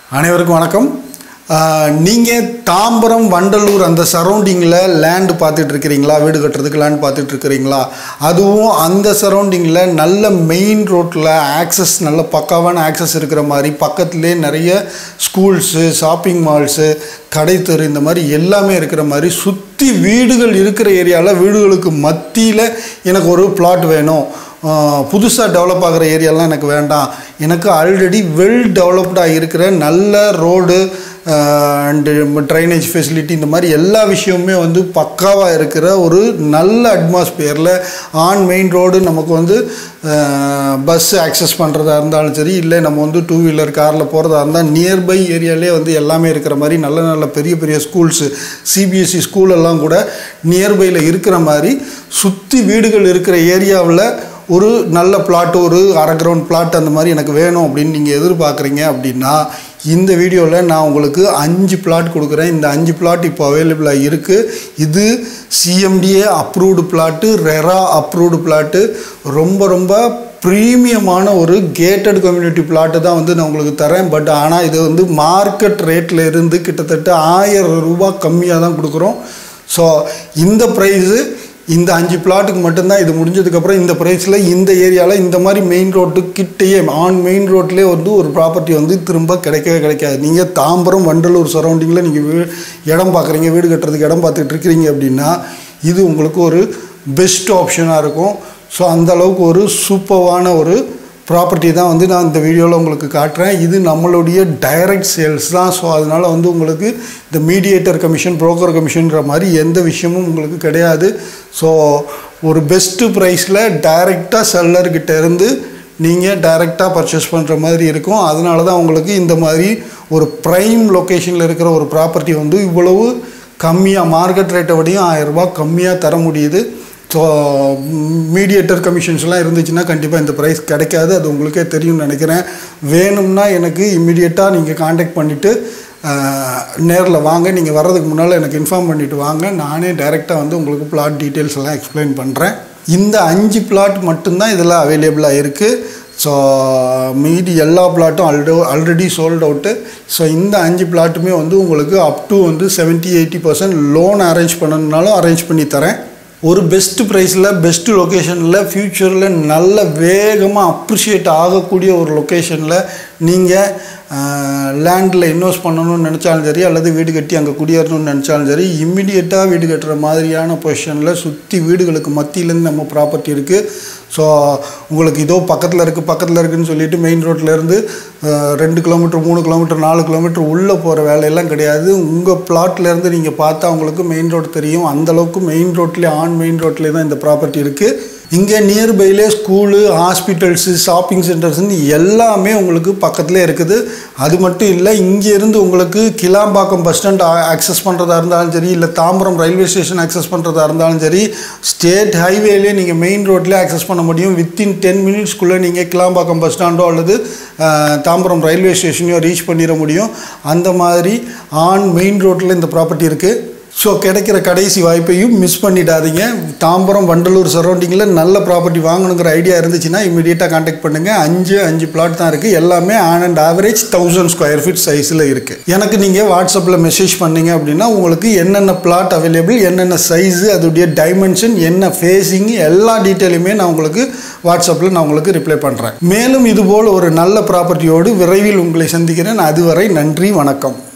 அனைவருக்கும் வணக்கம் நீங்கள் தாம்பரம் வண்டலூர் அந்த சரௌண்டிங்கில் லேண்டு பார்த்துட்டு இருக்கிறீங்களா வீடு கட்டுறதுக்கு லேண்ட் பார்த்துட்டு இருக்கிறீங்களா அதுவும் அந்த சரௌண்டிங்கில் நல்ல மெயின் ரோட்டில் ஆக்சஸ் நல்ல பக்காவான ஆக்சஸ் இருக்கிற மாதிரி பக்கத்துலேயே நிறைய ஸ்கூல்ஸு ஷாப்பிங் மால்ஸு கடைத்தெரு இந்த மாதிரி எல்லாமே இருக்கிற மாதிரி சுற்றி வீடுகள் இருக்கிற ஏரியாவில் வீடுகளுக்கு மத்தியில் எனக்கு ஒரு பிளாட் வேணும் புதுசாக டெவலப் ஆகிற ஏரியாலாம் எனக்கு வேண்டாம் எனக்கு ஆல்ரெடி வெல் டெவலப்டாக இருக்கிற நல்ல ரோடு அண்டு ட்ரைனேஜ் ஃபெசிலிட்டி இந்த மாதிரி எல்லா விஷயமுமே வந்து பக்காவாக இருக்கிற ஒரு நல்ல அட்மாஸ்பியரில் ஆன் மெயின் ரோடு நமக்கு வந்து பஸ் ஆக்சஸ் பண்ணுறதா இருந்தாலும் சரி இல்லை நம்ம வந்து டூ வீலர் காரில் போகிறதா இருந்தால் நியர்பை ஏரியாலே வந்து எல்லாமே இருக்கிற மாதிரி நல்ல நல்ல பெரிய பெரிய ஸ்கூல்ஸு சிபிஎஸ்சி ஸ்கூலெல்லாம் கூட நியர்பையில் இருக்கிற மாதிரி சுற்றி வீடுகள் இருக்கிற ஏரியாவில் ஒரு நல்ல பிளாட் ஒரு அரை கிரவுண்ட் பிளாட் அந்த மாதிரி எனக்கு வேணும் அப்படின்னு நீங்கள் எதிர்பார்க்குறீங்க அப்படின்னா இந்த வீடியோவில் நான் உங்களுக்கு அஞ்சு பிளாட் கொடுக்குறேன் இந்த அஞ்சு பிளாட் இப்போ அவைலபிளாக இருக்குது இது CMDA approved plot RERA approved plot ரொம்ப ரொம்ப ப்ரீமியமான ஒரு கேட்டட் கம்யூனிட்டி பிளாட்டு தான் வந்து நான் உங்களுக்கு தரேன் பட் ஆனால் இது வந்து மார்க்கெட் ரேட்டில் இருந்து கிட்டத்தட்ட ஆயிரம் ரூபாய் கம்மியாக தான் கொடுக்குறோம் ஸோ இந்த ப்ரைஸு இந்த அஞ்சு பிளாட்டுக்கு மட்டும்தான் இது முடிஞ்சதுக்கப்புறம் இந்த ப்ரைஸில் இந்த ஏரியாவில் இந்த மாதிரி மெயின் ரோட்டு கிட்டேயே ஆன் மெயின் ரோட்லேயே வந்து ஒரு ப்ராப்பர்ட்டி வந்து திரும்ப கிடைக்கவே கிடைக்காது நீங்கள் தாம்பரம் வண்டலூர் சரௌண்டிங்கில் நீங்கள் வீ இடம் பார்க்குறீங்க வீடு கட்டுறதுக்கு இடம் பார்த்துட்டு இருக்கிறீங்க அப்படின்னா இது உங்களுக்கு ஒரு பெஸ்ட் ஆப்ஷனாக இருக்கும் ஸோ அந்த அளவுக்கு ஒரு சூப்பர்வான ஒரு ப்ராப்பர்ட்டி தான் வந்து நான் இந்த வீடியோவில் உங்களுக்கு காட்டுறேன் இது நம்மளுடைய டைரக்ட் சேல்ஸ் தான் ஸோ அதனால் வந்து உங்களுக்கு இந்த மீடியேட்டர் கமிஷன் புரோக்கர் கமிஷன்ற மாதிரி எந்த விஷயமும் உங்களுக்கு கிடையாது ஸோ ஒரு பெஸ்ட்டு ப்ரைஸில் டைரெக்டாக செல்லர்கிட்ட இருந்து நீங்கள் டைரெக்டாக பர்ச்சேஸ் பண்ணுற மாதிரி இருக்கும் அதனால தான் உங்களுக்கு இந்த மாதிரி ஒரு ப்ரைம் லொக்கேஷனில் இருக்கிற ஒரு ப்ராப்பர்ட்டி வந்து இவ்வளவு கம்மியாக மார்க்கெட் ரேட்டை விடையும் ஆயிரரூபா கம்மியாக தர முடியுது ஸோ மீடியேட்டர் கமிஷன்ஸ்லாம் இருந்துச்சுன்னா கண்டிப்பாக இந்த ப்ரைஸ் கிடைக்காது அது உங்களுக்கே தெரியும்னு நினைக்கிறேன் வேணும்னா எனக்கு இம்மிடியட்டாக நீங்கள் காண்டாக்ட் பண்ணிவிட்டு நேரில் வாங்க நீங்கள் வர்றதுக்கு முன்னால் எனக்கு இன்ஃபார்ம் பண்ணிவிட்டு வாங்க நானே டைரெக்டாக வந்து உங்களுக்கு பிளாட் டீட்டெயில்ஸ் எல்லாம் எக்ஸ்பிளைன் பண்ணுறேன் இந்த அஞ்சு பிளாட் மட்டும்தான் இதில் அவைலபிளாக இருக்குது ஸோ மீதி எல்லா பிளாட்டும் already already sold out so இந்த அஞ்சு பிளாட்டுமே வந்து உங்களுக்கு அப் டு வந்து seventy eighty percent loan arrange பண்ணணுனாலும் அரேஞ்ச் பண்ணி தரேன் ஒரு பெஸ்ட் ப்ரைஸில் பெஸ்ட் லொக்கேஷனில் ஃப்யூச்சரில் நல்ல வேகமாக அப்ரிஷியேட் ஆகக்கூடிய ஒரு லொக்கேஷனில் நீங்கள் லேண்டில் இன்வெஸ்ட் பண்ணணும்னு நினச்சாலும் சரி அல்லது வீடு கட்டி அங்கே குடியேறணும்னு நினச்சாலும் சரி இம்மிடியட்டாக வீடு கட்டுற மாதிரியான பொசிஷனில் சுற்றி வீடுகளுக்கு மத்தியிலேருந்து நம்ம ப்ராப்பர்ட்டி இருக்குது ஸோ உங்களுக்கு இதோ பக்கத்தில் இருக்குது பக்கத்தில் இருக்குதுன்னு சொல்லிட்டு மெயின் ரோட்லேருந்து ரெண்டு கிலோமீட்டர் மூணு கிலோமீட்டர் நாலு கிலோமீட்டர் உள்ளே போகிற வேலையெல்லாம் கிடையாது உங்கள் பிளாட்லேருந்து நீங்கள் பார்த்தா உங்களுக்கு மெயின் ரோடு தெரியும் அந்தளவுக்கு மெயின் ரோட்லேயே ஆன் மெயின் ரோட்லேயே தான் இந்த ப்ராப்பர்ட்டி இருக்குது இங்கே நியர்பைலே ஸ்கூலு ஹாஸ்பிட்டல்ஸு ஷாப்பிங் சென்டர்ஸ்னு எல்லாமே உங்களுக்கு பக்கத்துலேயே இருக்குது அது மட்டும் இல்லை இங்கேருந்து உங்களுக்கு கிளாம்பாக்கம் பஸ் ஸ்டாண்ட் ஆக்சஸ் பண்ணுறதா இருந்தாலும் சரி இல்லை தாம்பரம் ரயில்வே ஸ்டேஷன் ஆக்சஸ் பண்ணுறதா இருந்தாலும் சரி ஸ்டேட் ஹைவேலே நீங்கள் மெயின் ரோட்லேயே ஆக்சஸ் பண்ண முடியும் வித்தின் டென் மினிட்ஸ்க்குள்ளே நீங்கள் கிளாம்பாக்கம் பஸ் ஸ்டாண்டோ அல்லது தாம்பரம் ரயில்வே ஸ்டேஷனையோ ரீச் பண்ணிட முடியும் அந்த மாதிரி ஆன் மெயின் ரோட்டில் இந்த ப்ராப்பர்ட்டி இருக்குது ஸோ கிடைக்கிற கடைசி வாய்ப்பையும் மிஸ் பண்ணிடாதீங்க தாம்பரம் வண்டலூர் சரௌண்டிங்கில் நல்ல ப்ராப்பர்ட்டி வாங்கணுங்கிற ஐடியா இருந்துச்சுன்னா இமீடியட்டாக காண்டாக்ட் பண்ணுங்கள் அஞ்சு அஞ்சு பிளாட் தான் இருக்குது எல்லாமே on and average thousand square feet சைஸில் இருக்குது எனக்கு நீங்கள் வாட்ஸ்அப்பில் மெசேஜ் பண்ணீங்க அப்படின்னா உங்களுக்கு என்னென்ன பிளாட் அவைலபிள் என்னென்ன சைஸு அதோடைய டைமென்ஷன் என்ன ஃபேஸிங் எல்லா டீட்டெயிலுமே நான் உங்களுக்கு வாட்ஸ்அப்பில் நான் உங்களுக்கு ரிப்ளை பண்ணுறேன் மேலும் இதுபோல் ஒரு நல்ல ப்ராப்பர்ட்டியோடு விரைவில் உங்களை சந்திக்கிறேன் அதுவரை நன்றி வணக்கம்